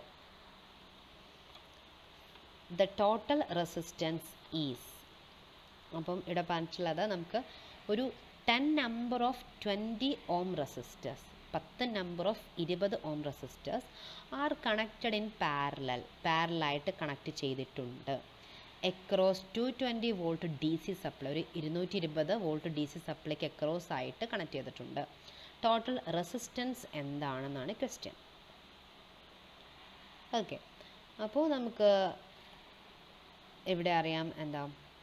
The total resistance is അപ്പം ഇവിടെ പറഞ്ഞിട്ടുള്ളത് നമുക്ക് ഒരു ten number of twenty ohm resistors പത്ത് നമ്പർ ഓഫ് ഇരുപത് ohm resistors are connected in parallel പാരലായിട്ട് കണക്ട് ചെയ്തിട്ടുണ്ട് across two twenty volt D C supply ഒരു ഇരുന്നൂറ്റി ഇരുപത് വോൾട്ട് ഡി സി സപ്ലൈക്ക് എക്രോസ് ആയിട്ട് കണക്ട് ചെയ്തിട്ടുണ്ട് ടോട്ടൽ റെസിസ്റ്റൻസ് എന്താണെന്നാണ് ക്വസ്റ്റ്യൻ ഓക്കെ അപ്പോൾ നമുക്ക് ഇവിടെ അറിയാം എന്താ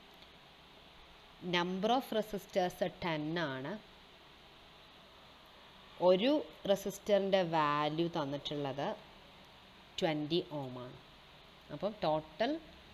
നമ്പർ ഓഫ് റെസിസ്റ്റേഴ്സ് ടെൻ ആണ് ഒരു റെസിസ്റ്ററിൻ്റെ വാല്യൂ തന്നിട്ടുള്ളത് ട്വൻറ്റി ഓമാണ് അപ്പം ടോട്ടൽ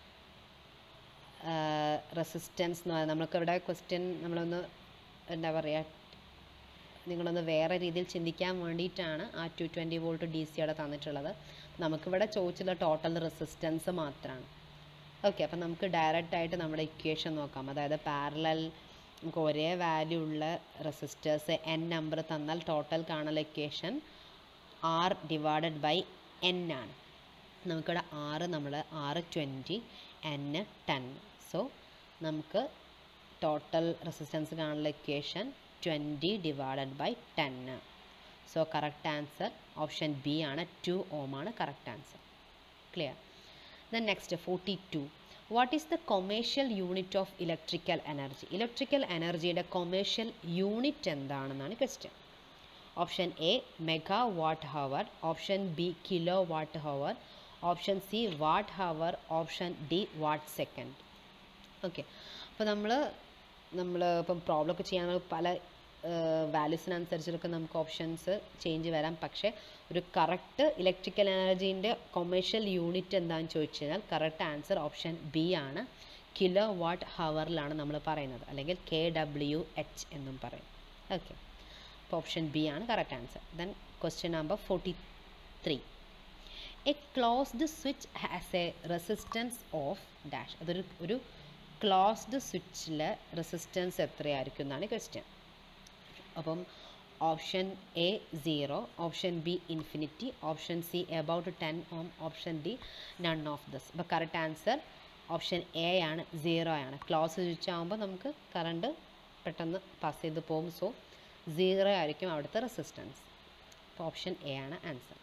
റെസിസ്റ്റൻസ് എന്ന് പറയുന്നത് നമ്മൾക്കിവിടെ ക്വസ്റ്റ്യൻ നമ്മളൊന്ന് എന്താ പറയുക നിങ്ങളൊന്ന് വേറെ രീതിയിൽ ചിന്തിക്കാൻ വേണ്ടിയിട്ടാണ് ആ two twenty volt D C അവിടെ തന്നിട്ടുള്ളത് നമുക്കിവിടെ ചോദിച്ചുള്ള ടോട്ടൽ റെസിസ്റ്റൻസ് മാത്രമാണ് ഓക്കെ അപ്പം നമുക്ക് ഡയറക്റ്റ് ആയിട്ട് നമ്മുടെ ഇക്വേഷൻ നോക്കാം അതായത് പാരലൽ നമുക്ക് ഒരേ വാല്യൂ ഉള്ള റെസിസ്റ്റേഴ്സ് എൻ നമ്പർ തന്നാൽ ടോട്ടൽ കാണുന്ന equation R divided by N ആണ് നമുക്കിവിടെ ആറ് നമ്മൾ R twenty N ten so നമുക്ക് ടോട്ടൽ റെസിസ്റ്റൻസ് കാണുന്ന equation twenty divided by ten so correct answer option B ആണ് ടു ഓം ആണ് correct answer clear then next forty two what is the commercial unit of electrical energy electrical എനർജിയുടെ കൊമേഴ്ഷ്യൽ യൂണിറ്റ് എന്താണെന്നാണ് question option A megawatt hour option B kilo watt hour option C watt hour option D watt second okay അപ്പോൾ നമ്മൾ നമ്മൾ ഇപ്പം പ്രോബ്ലം ഒക്കെ ചെയ്യാൻ നമ്മൾ പല വാല്യൂസിനനുസരിച്ചൊക്കെ നമുക്ക് ഓപ്ഷൻസ് ചേഞ്ച് വരാം പക്ഷേ ഒരു കറക്റ്റ് ഇലക്ട്രിക്കൽ എനർജീൻ്റെ കൊമേഴ്ഷ്യൽ യൂണിറ്റ് എന്താണെന്ന് ചോദിച്ചു കഴിഞ്ഞാൽ കറക്റ്റ് ആൻസർ ഓപ്ഷൻ ബി ആണ് കിലോ വാട്ട് ഹവറിലാണ് നമ്മൾ പറയുന്നത് അല്ലെങ്കിൽ കെ ഡബ്ല്യു എച്ച് എന്നും പറയും ഓക്കെ അപ്പോൾ ഓപ്ഷൻ ബി ആണ് correct answer then question number forty three a closed switch has a resistance of dash അതൊരു ഒരു ക്ലോസ്ഡ് സ്വിച്ചിലെ റെസിസ്റ്റൻസ് എത്രയായിരിക്കും എന്നാണ് ക്വസ്റ്റ്യൻ അപ്പം option A zero option B infinity option C about ten ohm option D none of this അപ്പോൾ കറക്റ്റ് ആൻസർ ഓപ്ഷൻ എ ആണ് സീറോ ആണ് ക്ലോസ് സ്വിച്ച് ആകുമ്പോൾ നമുക്ക് കറണ്ട് പെട്ടെന്ന് പാസ് ചെയ്ത് പോകും സോ സീറോ ആയിരിക്കും അവിടുത്തെ റെസിസ്റ്റൻസ് അപ്പോൾ ഓപ്ഷൻ എ ആണ് answer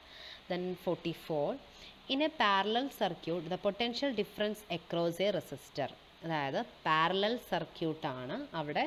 then forty four in a parallel circuit the potential difference across a resistor അതായത് പാരലൽ സർക്യൂട്ടാണ് അവിടെ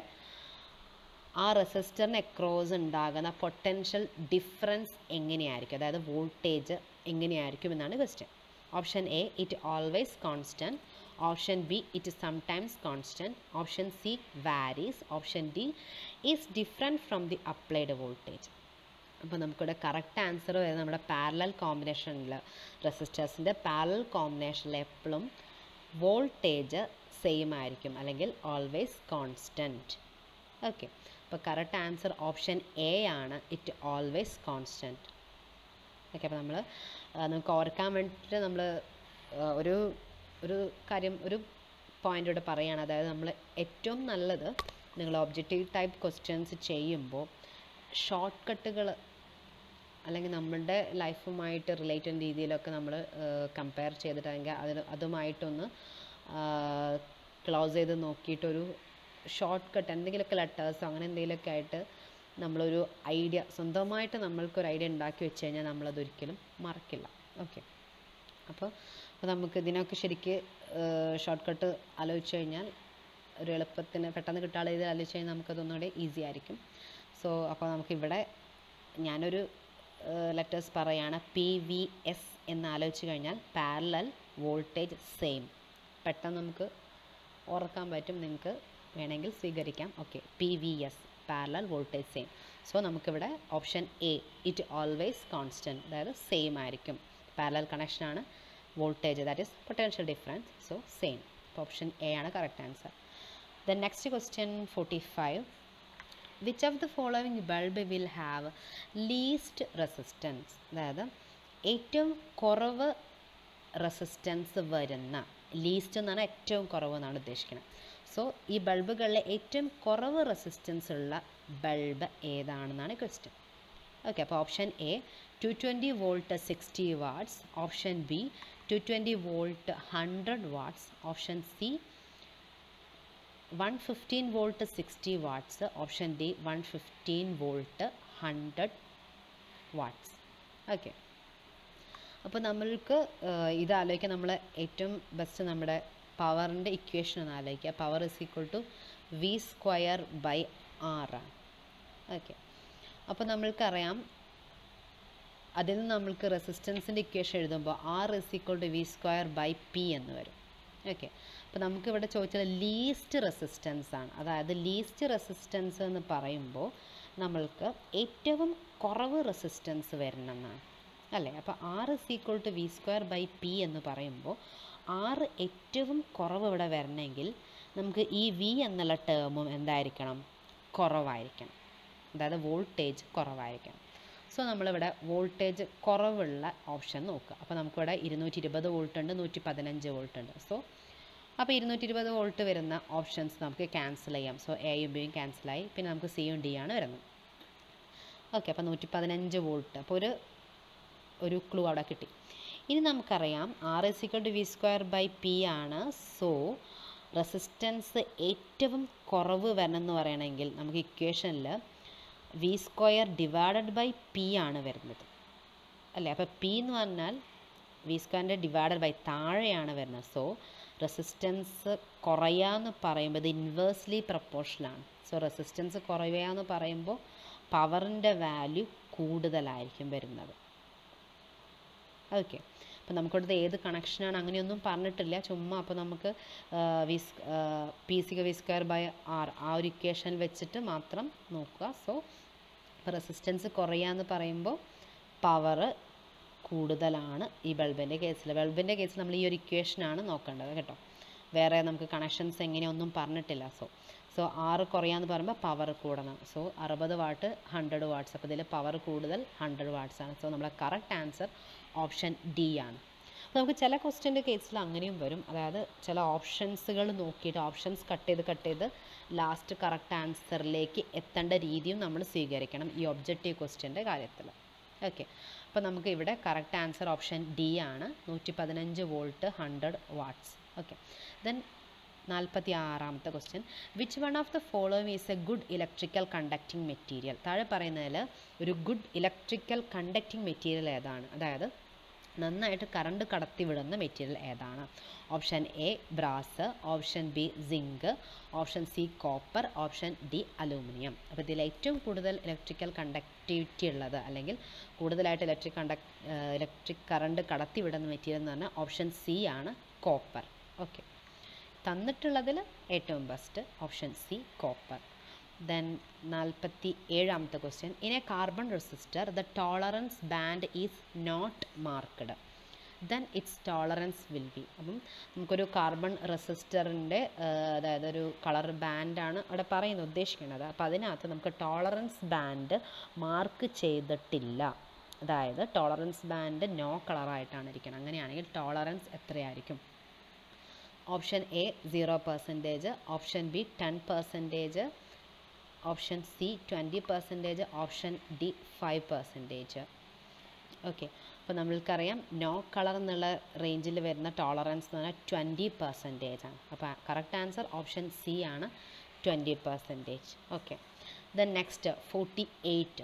ആ റെസിസ്റ്ററിന് എക്രോസ് ഉണ്ടാകുന്ന പൊട്ടൻഷ്യൽ ഡിഫറൻസ് എങ്ങനെയായിരിക്കും അതായത് വോൾട്ടേജ് എങ്ങനെയായിരിക്കും എന്നാണ് question option A it always constant option B it sometimes constant option C varies option D is different from the applied voltage അപ്പോൾ നമുക്കിവിടെ കറക്റ്റ് ആൻസർ വരുന്നത് നമ്മുടെ പാരലൽ കോമ്പിനേഷനിൽ റെസിസ്റ്റേഴ്സിൻ്റെ പാരലൽ കോമ്പിനേഷനിൽ എപ്പോഴും വോൾട്ടേജ് സെയിം ആയിരിക്കും അല്ലെങ്കിൽ ഓൾവേസ് കോൺസ്റ്റൻറ്റ് ഓക്കെ അപ്പോൾ കറക്റ്റ് ആൻസർ ഓപ്ഷൻ എ ആണ് ഇറ്റ് ഓൾവേസ് കോൺസ്റ്റൻറ്റ് ഓക്കെ അപ്പോൾ നമ്മൾ നമുക്ക് ഓർക്കാൻ വേണ്ടിയിട്ട് നമ്മൾ ഒരു ഒരു കാര്യം ഒരു പോയിൻ്റ് ഇവിടെ പറയുകയാണ് അതായത് നമ്മൾ ഏറ്റവും നല്ലത് നിങ്ങൾ ഒബ്ജക്റ്റീവ് ടൈപ്പ് ക്വസ്റ്റ്യൻസ് ചെയ്യുമ്പോൾ ഷോർട്ട് കട്ടുകൾ അല്ലെങ്കിൽ നമ്മളുടെ ലൈഫുമായിട്ട് റിലേറ്റഡ് രീതിയിലൊക്കെ നമ്മൾ കമ്പയർ ചെയ്തിട്ട് അല്ലെങ്കിൽ അതിന് അതുമായിട്ടൊന്ന് ക്ലോസ് ചെയ്ത് നോക്കിയിട്ടൊരു ഷോർട്ട് കട്ട് എന്തെങ്കിലുമൊക്കെ ലെറ്റേഴ്സോ അങ്ങനെ എന്തെങ്കിലുമൊക്കെ ആയിട്ട് നമ്മളൊരു ഐഡിയ സ്വന്തമായിട്ട് നമ്മൾക്കൊരു ഐഡിയ ഉണ്ടാക്കി വെച്ച് കഴിഞ്ഞാൽ നമ്മളതൊരിക്കലും മറക്കില്ല ഓക്കെ അപ്പോൾ അപ്പോൾ നമുക്ക് ഇതിനൊക്കെ ശരിക്ക് ഷോർട്ട് കട്ട് ആലോചിച്ച് കഴിഞ്ഞാൽ ഒരു എളുപ്പത്തിന് പെട്ടെന്ന് കിട്ടാനുള്ള രീതിയിൽ ആലോചിച്ച് കഴിഞ്ഞാൽ നമുക്കതൊന്നുകൂടെ ഈസി ആയിരിക്കും സോ അപ്പോൾ നമുക്കിവിടെ ഞാനൊരു ലെറ്റേഴ്സ് പറയുകയാണ് പി വി എസ് എന്ന് ആലോചിച്ച് കഴിഞ്ഞാൽ പാരലൽ വോൾട്ടേജ് സെയിം പെട്ടെന്ന് നമുക്ക് ഓർക്കാൻ പറ്റും നിങ്ങൾക്ക് വേണമെങ്കിൽ സ്വീകരിക്കാം okay P V S parallel voltage same so നമുക്കിവിടെ option A it always constant അതായത് സെയിം ആയിരിക്കും പാരലൽ കണക്ഷനാണ് voltage that is potential difference so same അപ്പോൾ ഓപ്ഷൻ എ ആണ് correct answer the next question forty five which of the following bulb will have least resistance അതായത് ഏറ്റവും കുറവ് റെസിസ്റ്റൻസ് വരുന്ന ലീസ്റ്റ് എന്നാണ് ഏറ്റവും കുറവ് എന്നാണ് ഉദ്ദേശിക്കുന്നത് സോ ഈ ബൾബുകളിലെ ഏറ്റവും കുറവ് റെസിസ്റ്റൻസ് ഉള്ള ബൾബ് ഏതാണെന്നാണ് ക്വസ്റ്റ്യൻ ഓക്കെ അപ്പോൾ option A two twenty volt sixty watts option B two twenty volt hundred watts option C one fifteen volt sixty watts option D one fifteen volt hundred watts okay അപ്പോൾ നമ്മൾക്ക് ഇത് ആലോചിക്കാൻ നമ്മൾ ഏറ്റവും ബെസ്റ്റ് നമ്മുടെ പവറിൻ്റെ ഇക്വേഷൻ ഒന്ന് ആലോചിക്കുക power is equal to V square by R ആണ് ഓക്കെ അപ്പോൾ നമ്മൾക്കറിയാം അതിൽ നിന്ന് നമ്മൾക്ക് റെസിസ്റ്റൻസിൻ്റെ ഇക്വേഷൻ എഴുതുമ്പോൾ R is equal to V square by P എന്ന് വരും ഓക്കെ അപ്പോൾ നമുക്കിവിടെ ചോദിച്ചത് ലീസ്റ്റ് റെസിസ്റ്റൻസ് ആണ് അതായത് ലീസ്റ്റ് റെസിസ്റ്റൻസ് എന്ന് പറയുമ്പോൾ നമ്മൾക്ക് ഏറ്റവും കുറവ് റെസിസ്റ്റൻസ് വരണമെന്നാണ് അല്ലേ അപ്പോൾ R is equal to V square by P എന്ന് പറയുമ്പോൾ ആറ് ഏറ്റവും കുറവ് ഇവിടെ വരണമെങ്കിൽ നമുക്ക് ഈ വി എന്നുള്ള ടേമും എന്തായിരിക്കണം കുറവായിരിക്കണം അതായത് വോൾട്ടേജ് കുറവായിരിക്കണം സോ നമ്മളിവിടെ വോൾട്ടേജ് കുറവുള്ള ഓപ്ഷൻ നോക്കുക അപ്പോൾ നമുക്കിവിടെ ഇരുന്നൂറ്റി ഇരുപത് വോൾട്ട് ഉണ്ട് നൂറ്റി പതിനഞ്ച് വോൾട്ട് ഉണ്ട് സോ അപ്പോൾ ഇരുന്നൂറ്റി ഇരുപത് വോൾട്ട് വരുന്ന ഓപ്ഷൻസ് നമുക്ക് ക്യാൻസൽ ചെയ്യാം സോ എയും ബിയും ക്യാൻസലായി പിന്നെ നമുക്ക് സിയും ഡി ആണ് വരുന്നത് ഓക്കെ അപ്പോൾ നൂറ്റി പതിനഞ്ച് വോൾട്ട് അപ്പോൾ ഒരു ഒരു ക്ലൂ അവിടെ കിട്ടി ഇനി നമുക്കറിയാം R is equal to V square by P ആണ് സോ റെസിസ്റ്റൻസ് ഏറ്റവും കുറവ് വരണം എന്ന് പറയണമെങ്കിൽ നമുക്ക് ഇക്വേഷനിൽ V square divided by P ആണ് വരുന്നത് അല്ലേ അപ്പോൾ പി എന്ന് പറഞ്ഞാൽ വി സ്ക്വയറിൻ്റെ ഡിവൈഡഡ് ബൈ താഴെയാണ് വരുന്നത് സോ റെസിസ്റ്റൻസ് കുറയാന്ന് പറയുമ്പോൾ ഇത് ഇൻവേഴ്സ്ലി പ്രപ്പോർഷനാണ് സോ റെസിസ്റ്റൻസ് കുറയുകയെന്ന് പറയുമ്പോൾ പവറിൻ്റെ വാല്യൂ കൂടുതലായിരിക്കും വരുന്നത് ഓക്കെ അപ്പോൾ നമുക്കിവിടുത്തെ ഏത് കണക്ഷനാണ് അങ്ങനെയൊന്നും പറഞ്ഞിട്ടില്ല ചുമ്മാ അപ്പോൾ നമുക്ക് വി പി സിക്ക് വി സ്ക്വയർ ബൈ ആർ ആ ഒരു ഇക്വേഷൻ വെച്ചിട്ട് മാത്രം നോക്കുക സോ ഇപ്പോൾ റെസിസ്റ്റൻസ് കുറയാന്ന് പറയുമ്പോൾ പവർ കൂടുതലാണ് ഈ ബൾബിൻ്റെ കേസിൽ ബൾബിൻ്റെ കേസിൽ നമ്മൾ ഈ ഒരു ഇക്വേഷനാണ് നോക്കേണ്ടത് കേട്ടോ വേറെ നമുക്ക് കണക്ഷൻസ് എങ്ങനെയൊന്നും പറഞ്ഞിട്ടില്ല സോ സോ ആറ് കുറയാന്ന് പറയുമ്പോൾ പവർ കൂടണം സോ അറുപത് വാട്ട് ഹൺഡ്രഡ് വാട്ട്സ് അപ്പോൾ ഇതിൽ പവർ കൂടുതൽ ഹൺഡ്രഡ് വാട്ട്സ് ആണ് സോ നമ്മളെ കറക്റ്റ് ആൻസർ ഓപ്ഷൻ ഡി ആണ് അപ്പോൾ നമുക്ക് ചില ക്വസ്റ്റ്യൻ്റെ കേസിൽ അങ്ങനെയും വരും അതായത് ചില ഓപ്ഷൻസുകൾ നോക്കിയിട്ട് ഓപ്ഷൻസ് കട്ട് ചെയ്ത് കട്ട് ചെയ്ത് ലാസ്റ്റ് കറക്റ്റ് ആൻസറിലേക്ക് എത്തേണ്ട രീതിയും നമ്മൾ സ്വീകരിക്കണം ഈ ഒബ്ജക്റ്റീവ് ക്വസ്റ്റ്യൻ്റെ കാര്യത്തിൽ ഓക്കെ അപ്പോൾ നമുക്ക് ഇവിടെ കറക്റ്റ് ആൻസർ ഓപ്ഷൻ ഡി ആണ് നൂറ്റി പതിനഞ്ച് volt hundred watts okay then നാൽപ്പത്തി ആറാമത്തെ question which one of the following is a good electrical conducting material താഴെ പറയുന്നതിൽ ഒരു ഗുഡ് ഇലക്ട്രിക്കൽ കണ്ടക്റ്റിംഗ് മെറ്റീരിയൽ ഏതാണ് അതായത് നന്നായിട്ട് കറണ്ട് കടത്തിവിടുന്ന മെറ്റീരിയൽ ഏതാണ് option A brass option B zinc option C copper option D aluminium അപ്പോൾ ഇതിൽ ഏറ്റവും കൂടുതൽ ഇലക്ട്രിക്കൽ കണ്ടക്ടിവിറ്റി ഉള്ളത് അല്ലെങ്കിൽ കൂടുതലായിട്ട് ഇലക്ട്രിക് കണ്ടക് ഇലക്ട്രിക് കറണ്ട് കടത്തിവിടുന്ന മെറ്റീരിയൽ എന്ന് പറഞ്ഞാൽ ഓപ്ഷൻ സി ആണ് കോപ്പർ ഓക്കെ തന്നിട്ടുള്ളതിൽ ഏറ്റവും best option C copper then നാൽപ്പത്തി ഏഴാമത്തെ question in a carbon resistor the tolerance band is not marked then its tolerance will be അപ്പം നമുക്കൊരു കാർബൺ റെസിസ്റ്ററിൻ്റെ അതായത് ഒരു കളർ ബാൻഡാണ് അവിടെ പറയുന്നത് ഉദ്ദേശിക്കുന്നത് അപ്പോൾ അതിനകത്ത് നമുക്ക് ടോളറൻസ് ബാൻഡ് മാർക്ക് ചെയ്തിട്ടില്ല അതായത് ടോളറൻസ് ബാൻഡ് നോ കളറായിട്ടാണ് ഇരിക്കുന്നത് അങ്ങനെയാണെങ്കിൽ ടോളറൻസ് എത്രയായിരിക്കും option A zero percentage option B ten percentage option C twenty percentage option D five percentage okay അപ്പോൾ നമ്മൾക്കറിയാം നോ കളർ എന്നുള്ള റേഞ്ചിൽ വരുന്ന ടോളറൻസ് എന്ന് പറഞ്ഞാൽ ട്വൻറ്റി പെർസെൻറ്റേജ് ആണ് അപ്പോൾ കറക്റ്റ് ആൻസർ ഓപ്ഷൻ സി ആണ് twenty percentage okay then next forty eight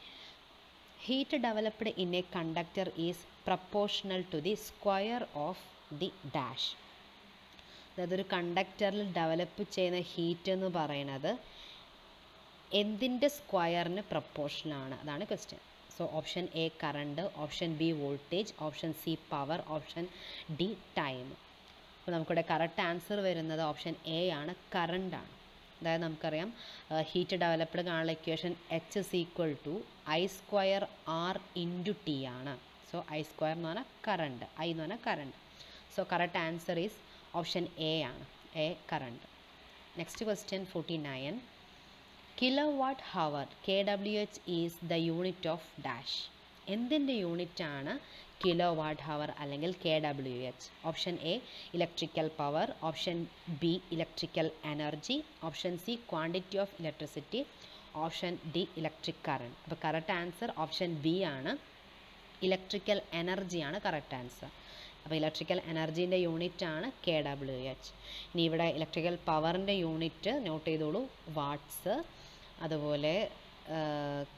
heat developed in a conductor is proportional to the square of the dash അതായത് ഒരു കണ്ടക്ടറിൽ ഡെവലപ്പ് ചെയ്യുന്ന ഹീറ്റ് എന്ന് പറയുന്നത് എന്തിൻ്റെ സ്ക്വയറിന് പ്രപ്പോർഷനാണ് അതാണ് question so option A current option B voltage option C power option D time അപ്പോൾ നമുക്കിവിടെ കറക്റ്റ് ആൻസർ വരുന്നത് ഓപ്ഷൻ എ ആണ് കറണ്ടാണ് അതായത് നമുക്കറിയാം ഹീറ്റ് ഡെവലപ്ഡ് കാണുന്ന equation H is equal to I square R into T ആണ് സോ ഐ സ്ക്വയർ എന്ന് പറഞ്ഞാൽ കറണ്ട് ഐ എന്ന് പറഞ്ഞാൽ current so correct answer is option A ആണ് A current next question forty nine kilo what hour K W H is the unit of dash എന്തിൻ്റെ യൂണിറ്റാണ് കിലോ വാട്ട് ഹവർ അല്ലെങ്കിൽ K W H option A electrical power option B electrical energy option C quantity of electricity option D electric current അപ്പോൾ കറക്റ്റ് ആൻസർ ഓപ്ഷൻ ബി ആണ് ഇലക്ട്രിക്കൽ എനർജിയാണ് കറക്റ്റ് ആൻസർ അപ്പോൾ ഇലക്ട്രിക്കൽ എനർജീൻ്റെ യൂണിറ്റ് ആണ് കെ ഡബ്ല്യു എച്ച് ഇനി ഇവിടെ ഇലക്ട്രിക്കൽ പവറിൻ്റെ യൂണിറ്റ് നോട്ട് ചെയ്തോളൂ വാട്ട്സ് അതുപോലെ